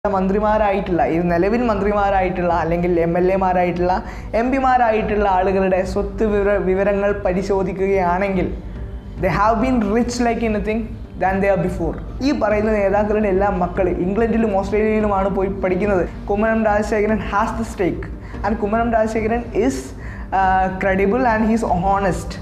മന്ത്രിമാരായിട്ടുള്ള ഈ നിലവിൽ മന്ത്രിമാരായിട്ടുള്ള അല്ലെങ്കിൽ എം എൽ എമാരായിട്ടുള്ള എം പിമാരായിട്ടുള്ള ആളുകളുടെ സ്വത്ത് വിവര വിവരങ്ങൾ പരിശോധിക്കുകയാണെങ്കിൽ they have been rich like anything than they are before ഈ പറയുന്ന നേതാക്കളുടെ എല്ലാ മക്കൾ ഇംഗ്ലണ്ടിലും ഓസ്ട്രേലിയയിലുമാണ് പോയി പഠിക്കുന്നത് Kummanam Rajasekharan has the stake and Kummanam Rajasekharan is credible and he's honest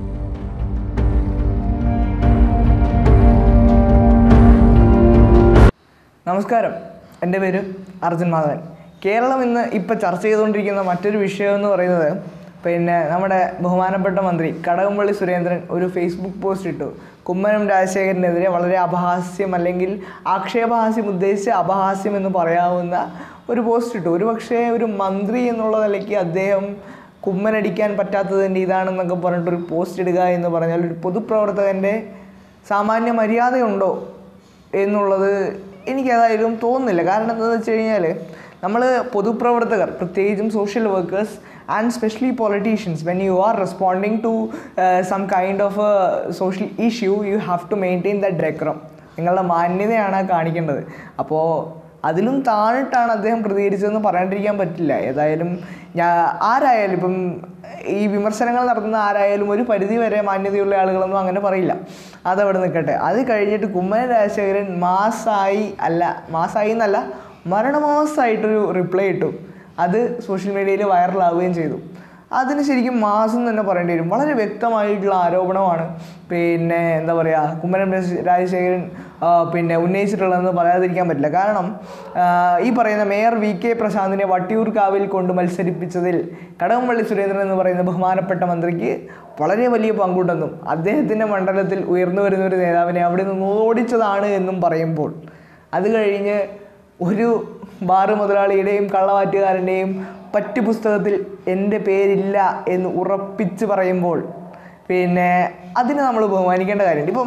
നമസ്കാരം എൻ്റെ പേര് അർജുൻ മാധവൻ കേരളം ഇന്ന് ഇപ്പോൾ ചർച്ച ചെയ്തുകൊണ്ടിരിക്കുന്ന മറ്റൊരു വിഷയം എന്ന് പറയുന്നത് പിന്നെ നമ്മുടെ ബഹുമാനപ്പെട്ട മന്ത്രി കടകംപള്ളി സുരേന്ദ്രൻ ഒരു ഫേസ്ബുക്ക് പോസ്റ്റ് ഇട്ടു കുമ്മനം രാജശേഖരനെതിരെ വളരെ അപഹാസ്യം അല്ലെങ്കിൽ ആക്ഷേപഹാസ്യം ഉദ്ദേശിച്ച് അപഹാസ്യം എന്ന് പറയാവുന്ന ഒരു പോസ്റ്റ് ഇട്ടു ഒരു പക്ഷേ ഒരു മന്ത്രി എന്നുള്ള നിലയ്ക്ക് അദ്ദേഹം കുമ്മനടിക്കാൻ പറ്റാത്തതിൻ്റെ ഇതാണെന്നൊക്കെ പറഞ്ഞിട്ടൊരു പോസ്റ്റ് ഇടുക എന്ന് പറഞ്ഞാൽ ഒരു പൊതുപ്രവർത്തകൻ്റെ സാമാന്യ മര്യാദയുണ്ടോ എന്നുള്ളത് എനിക്കേതായാലും തോന്നുന്നില്ല കാരണം എന്താണെന്ന് വെച്ച് കഴിഞ്ഞാൽ നമ്മൾ പൊതുപ്രവർത്തകർ പ്രത്യേകിച്ചും social workers and specially politicians when you are responding to some kind of a social issue you have to maintain the decorum നിങ്ങളുടെ മാന്യതയാണ് കാണിക്കേണ്ടത് അപ്പോൾ അതിലും താണിട്ടാണ് അദ്ദേഹം പ്രതികരിച്ചതെന്ന് പറയാണ്ടിരിക്കാൻ പറ്റില്ല ഏതായാലും ഞാൻ ആരായാലും ഇപ്പം ഈ വിമർശനങ്ങൾ നടത്തുന്ന ആരായാലും ഒരു പരിധി വരെ മാന്യതയുള്ള ആളുകളൊന്നും അങ്ങനെ പറയില്ല അതവിടെ നിൽക്കട്ടെ അത് കഴിഞ്ഞിട്ട് കുമ്മന രാജശേഖരൻ മാസായി അല്ല മാസായി എന്നല്ല മരണമാസമായിട്ടൊരു റിപ്ലൈ ഇട്ടു അത് സോഷ്യൽ മീഡിയയിൽ വൈറലാവുകയും ചെയ്തു അതിന് ശരിക്കും മാസം തന്നെ പറയേണ്ടി വരും വളരെ വ്യക്തമായിട്ടുള്ള ആരോപണമാണ് പിന്നെ എന്താ പറയുക കുമ്മനം രാജ- രാജശേഖരൻ ആ, പിന്നെ ഉന്നയിച്ചിട്ടുള്ളതെന്ന് പറയാതിരിക്കാൻ പറ്റില്ല കാരണം ആ, ഈ പറയുന്ന മേയർ വി കെ പ്രശാന്തിനെ വട്ടിയൂർക്കാവിൽ കൊണ്ട് മത്സരിപ്പിച്ചതിൽ കടകംപള്ളി സുരേന്ദ്രൻ എന്ന് പറയുന്ന ബഹുമാനപ്പെട്ട മന്ത്രിക്ക് വളരെ വലിയ പങ്കുണ്ടെന്നും അദ്ദേഹത്തിൻ്റെ മണ്ഡലത്തിൽ ഉയർന്നു വരുന്ന ഒരു നേതാവിനെ അവിടെ നിന്ന് ഓടിച്ചതാണ് എന്നും പറയുമ്പോൾ അത് കഴിഞ്ഞ് ഒരു ബാറ് മുതലാളിയുടെയും കള്ളവാറ്റുകാരൻ്റെയും പറ്റു പുസ്തകത്തിൽ എൻ്റെ പേരില്ല എന്ന് ഉറപ്പിച്ച് പറയുമ്പോൾ പിന്നെ അതിന് നമ്മൾ ബഹുമാനിക്കേണ്ട കാര്യമുണ്ട് ഇപ്പം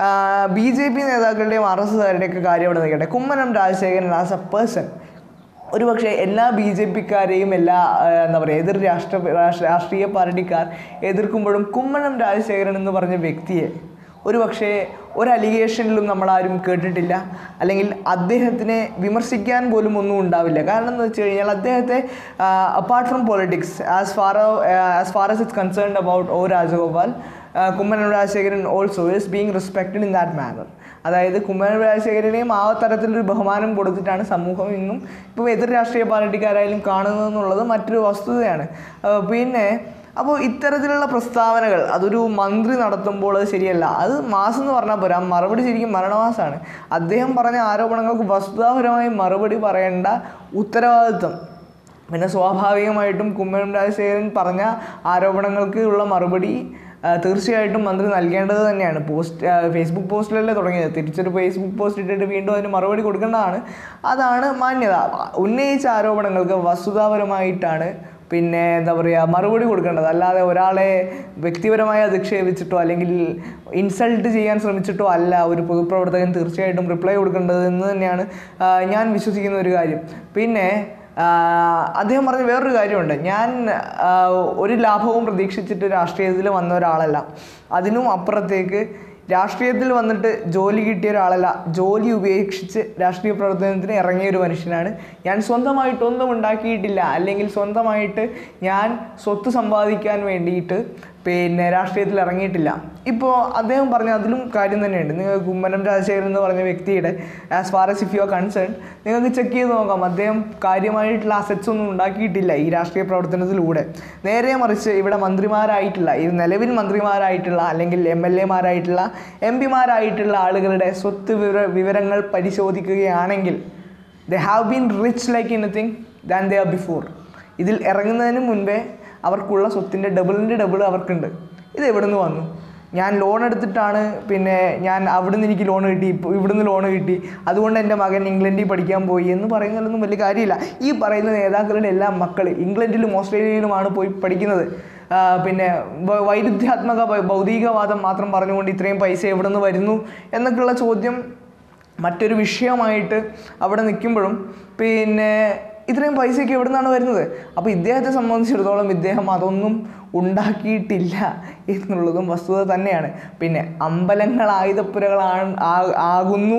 ബി ജെ പി നേതാക്കളുടെയും ആർ എസ് എസ്കാരുടെയൊക്കെ കാര്യം അവിടെ നിൽക്കട്ടെ Kummanam Rajasekharan as a person ഒരുപക്ഷെ എല്ലാ ബി ജെ പിക്കാരെയും എല്ലാ ആ, എന്താ പറയുക എതിർ രാഷ്ട്ര രാഷ്ട്ര- രാഷ്ട്രീയ പാർട്ടിക്കാർ എതിർക്കുമ്പോഴും കുമ്മനം രാജശേഖരൻ എന്ന് പറഞ്ഞ വ്യക്തിയെ ഒരുപക്ഷെ ഒരു അലിഗേഷനിലും നമ്മളാരും കേട്ടിട്ടില്ല അല്ലെങ്കിൽ അദ്ദേഹത്തിനെ വിമർശിക്കാൻ പോലും ഒന്നും ഉണ്ടാവില്ല കാരണം എന്ന് വെച്ച് കഴിഞ്ഞാൽ അദ്ദേഹത്തെ apart from politics as far as far as it's concerned about O Rajagopal Kummanam Rajasekharan also is being respected in that manner അതായത് കുമ്മനം രാജശേഖരനെയും ആ തരത്തിലൊരു ബഹുമാനം കൊടുത്തിട്ടാണ് സമൂഹം ഇന്നും ഇപ്പോൾ എതിർ രാഷ്ട്രീയ പാർട്ടിക്കാരായാലും കാണുന്നതെന്നുള്ളത് മറ്റൊരു വസ്തുതയാണ് ആ, പിന്നെ അപ്പോൾ ഇത്തരത്തിലുള്ള പ്രസ്താവനകൾ അതൊരു മന്ത്രി നടത്തുമ്പോൾ അത് ശരിയല്ല അത് മാസം എന്ന് പറഞ്ഞാൽ പോരാ മറുപടി ശരിക്കും മരണമാസമാണ് അദ്ദേഹം പറഞ്ഞ ആരോപണങ്ങൾക്ക് വസ്തുതാപരമായി മറുപടി പറയേണ്ട ഉത്തരവാദിത്വം പിന്നെ സ്വാഭാവികമായിട്ടും കുമ്മനം രാജശേഖരൻ പറഞ്ഞ ആരോപണങ്ങൾക്ക് ഉള്ള മറുപടി ആ, തീർച്ചയായിട്ടും മന്ത്രി നൽകേണ്ടത് തന്നെയാണ് പോസ്റ്റ് ആ, ഫേസ്ബുക്ക് പോസ്റ്റിലല്ലേ തുടങ്ങിയത് തിരിച്ചൊരു ഫേസ്ബുക്ക് പോസ്റ്റ് ഇട്ടിട്ട് വീണ്ടും അതിന് മറുപടി കൊടുക്കേണ്ടതാണ് അതാണ് മാന്യത ഉന്നയിച്ച ആരോപണങ്ങൾക്ക് വസ്തുതാപരമായിട്ടാണ് പിന്നെ എന്താ പറയുക മറുപടി കൊടുക്കേണ്ടത് അല്ലാതെ ഒരാളെ വ്യക്തിപരമായി അധിക്ഷേപിച്ചിട്ടോ അല്ലെങ്കിൽ ഇൻസൾട്ട് ചെയ്യാൻ ശ്രമിച്ചിട്ടോ അല്ല ഒരു പൊതുപ്രവർത്തകൻ തീർച്ചയായിട്ടും റിപ്ലൈ കൊടുക്കേണ്ടത് എന്ന് തന്നെയാണ് ആ, ഞാൻ വിശ്വസിക്കുന്ന ഒരു കാര്യം പിന്നെ ആ, അദ്ദേഹം പറഞ്ഞ വേറൊരു കാര്യമുണ്ട് ഞാൻ ആ, ഒരു ലാഭവും പ്രതീക്ഷിച്ചിട്ട് രാഷ്ട്രീയത്തിൽ വന്ന ഒരാളല്ല അതിനും അപ്പുറത്തേക്ക് രാഷ്ട്രീയത്തിൽ വന്നിട്ട് ജോലി കിട്ടിയ ഒരാളല്ല ജോലി ഉപേക്ഷിച്ച് രാഷ്ട്രീയ പ്രവർത്തനത്തിന് ഇറങ്ങിയ ഒരു മനുഷ്യനാണ് ഞാൻ സ്വന്തമായിട്ടൊന്നും ഉണ്ടാക്കിയിട്ടില്ല അല്ലെങ്കിൽ സ്വന്തമായിട്ട് ഞാൻ സ്വത്ത് സമ്പാദിക്കാൻ വേണ്ടിയിട്ട് പിന്നെ രാഷ്ട്രീയത്തിൽ ഇറങ്ങിയിട്ടില്ല ഇപ്പോൾ അദ്ദേഹം പറഞ്ഞ അതിലും കാര്യം തന്നെയുണ്ട് നിങ്ങൾ കുമ്മനം രാജശേഖരൻ എന്ന് പറഞ്ഞ വ്യക്തിയുടെ as far as if you are concern നിങ്ങൾക്ക് ചെക്ക് ചെയ്ത് നോക്കാം അദ്ദേഹം കാര്യമായിട്ടുള്ള അസറ്റ്സ് ഒന്നും ഉണ്ടാക്കിയിട്ടില്ല ഈ രാഷ്ട്രീയ പ്രവർത്തനത്തിലൂടെ നേരെ മറിച്ച് ഇവിടെ മന്ത്രിമാരായിട്ടുള്ള ഈ നിലവിൽ മന്ത്രിമാരായിട്ടുള്ള അല്ലെങ്കിൽ എം എൽ എമാരായിട്ടുള്ള എം പിമാരായിട്ടുള്ള ആളുകളുടെ സ്വത്ത് വിവര വിവരങ്ങൾ പരിശോധിക്കുകയാണെങ്കിൽ they have been rich like anything than they are before ഇതിൽ ഇറങ്ങുന്നതിന് മുൻപേ അവർക്കുള്ള സ്വത്തിൻ്റെ ഡബിളിൻ്റെ ഡബിൾ അവർക്കുണ്ട് ഇത് എവിടെ നിന്ന് വന്നു ഞാൻ ലോൺ എടുത്തിട്ടാണ് പിന്നെ ഞാൻ അവിടുന്ന് എനിക്ക് ലോൺ കിട്ടി ഇപ്പോൾ ഇവിടുന്ന് ലോൺ കിട്ടി അതുകൊണ്ട് എൻ്റെ മകൻ ഇംഗ്ലണ്ടിൽ പഠിക്കാൻ പോയി എന്ന് പറയുന്നതിലൊന്നും വലിയ കാര്യമില്ല ഈ പറയുന്ന നേതാക്കളുടെ എല്ലാ മക്കൾ ഇംഗ്ലണ്ടിലും ഓസ്ട്രേലിയയിലുമാണ് പോയി പഠിക്കുന്നത് ആ, പിന്നെ വ- വൈരുദ്ധ്യാത്മക ഭ- ഭൗതികവാദം മാത്രം പറഞ്ഞുകൊണ്ട് ഇത്രയും പൈസ എവിടെ നിന്ന് വരുന്നു എന്നൊക്കെയുള്ള ചോദ്യം മറ്റൊരു വിഷയമായിട്ട് അവിടെ നിൽക്കുമ്പോഴും പിന്നെ ഇത്രയും പൈസയൊക്കെ എവിടെ നിന്നാണ് വരുന്നത് അപ്പോൾ ഇദ്ദേഹത്തെ സംബന്ധിച്ചിടത്തോളം ഇദ്ദേഹം അതൊന്നും ഉണ്ടാക്കിയിട്ടില്ല എന്നുള്ളതും വസ്തുത തന്നെയാണ് പിന്നെ അമ്പലങ്ങൾ ആയുധപ്പുരകളാണ് ആ- ആകുന്നു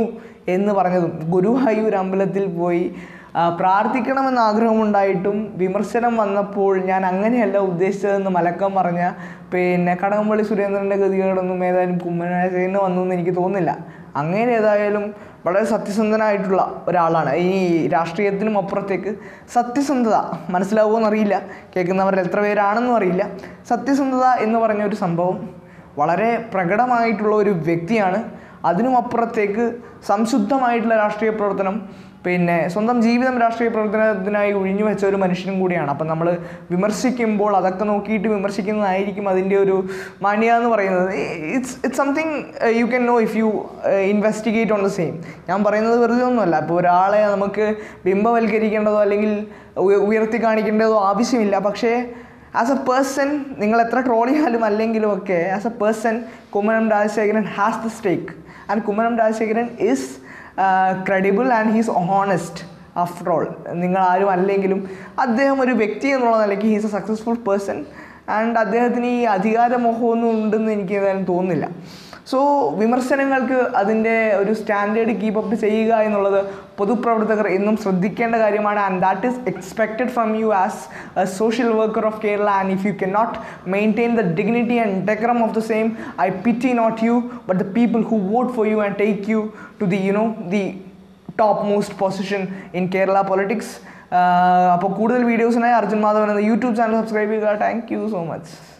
എന്ന് പറഞ്ഞതും ഗുരുവായൂർ അമ്പലത്തിൽ പോയി ആ, പ്രാർത്ഥിക്കണമെന്ന് ആഗ്രഹമുണ്ടായിട്ടും വിമർശനം വന്നപ്പോൾ ഞാൻ അങ്ങനെയല്ല ഉദ്ദേശിച്ചതെന്ന് മലക്കം പറഞ്ഞ പിന്നെ കടകംപള്ളി സുരേന്ദ്രൻ്റെ ഗതികേടൊന്നും ഏതായാലും കുമ്മനാശേന് വന്നു എന്ന് എനിക്ക് തോന്നുന്നില്ല അങ്ങനെ ഏതായാലും വളരെ സത്യസന്ധനായിട്ടുള്ള ഒരാളാണ് ഈ രാഷ്ട്രീയത്തിനും അപ്പുറത്തേക്ക് സത്യസന്ധത മനസ്സിലാവുമോ എന്നറിയില്ല കേൾക്കുന്നവരിൽ എത്ര പേരാണെന്നും അറിയില്ല സത്യസന്ധത എന്ന് പറഞ്ഞ ഒരു സംഭവം വളരെ പ്രകടമായിട്ടുള്ള ഒരു വ്യക്തിയാണ് അതിനും അപ്പുറത്തേക്ക് സംശുദ്ധമായിട്ടുള്ള രാഷ്ട്രീയ പ്രവർത്തനം പിന്നെ സ്വന്തം ജീവിതം രാഷ്ട്രീയ പ്രവർത്തനത്തിനായി ഒഴിഞ്ഞു വെച്ച ഒരു മനുഷ്യനും കൂടിയാണ് അപ്പം നമ്മൾ വിമർശിക്കുമ്പോൾ അതൊക്കെ നോക്കിയിട്ട് വിമർശിക്കുന്നതായിരിക്കും അതിൻ്റെ ഒരു മാന്യ എന്ന് പറയുന്നത് it's it's something you can know if you investigate on the same ഞാൻ പറയുന്നത് വെറുതെ ഒന്നുമല്ല ഇപ്പോൾ ഒരാളെ നമുക്ക് ബിംബവൽക്കരിക്കേണ്ടതോ അല്ലെങ്കിൽ ഉയ- ഉയർത്തി കാണിക്കേണ്ടതോ ആവശ്യമില്ല പക്ഷേ ആസ് എ പേഴ്സൺ നിങ്ങൾ എത്ര ട്രോൾ ചെയ്യാലും അല്ലെങ്കിലും ഒക്കെ as a person Kummanam Rajasekharan has the stake and Kummanam Rajasekharan is credible and he's honest after all നിങ്ങൾ ആരും അല്ലെങ്കിലും അദ്ദേഹം ഒരു വ്യക്തി എന്നുള്ള നിലയ്ക്ക് he's a successful person and അദ്ദേഹത്തിന് ഈ അധികാരമോഹമൊന്നും ഉണ്ടെന്ന് എനിക്ക് ഏതായാലും തോന്നുന്നില്ല സോ വിമർശനങ്ങൾക്ക് അതിൻ്റെ ഒരു സ്റ്റാൻഡേർഡ് കീപ്പ് അപ്പ് ചെയ്യുക എന്നുള്ളത് പൊതുപ്രവർത്തകർ എന്നും ശ്രദ്ധിക്കേണ്ട കാര്യമാണ് and that is expected from you as a social worker of Kerala and if you can not maintain the dignity and decorum of the same I pity not you but the people who vote for you and take you to the you know the top most position in Kerala politics അപ്പോൾ കൂടുതൽ വീഡിയോസിനായി അർജുൻ മാധവൻ എന്ന YouTube channel subscribe ചെയ്യുക thank you so much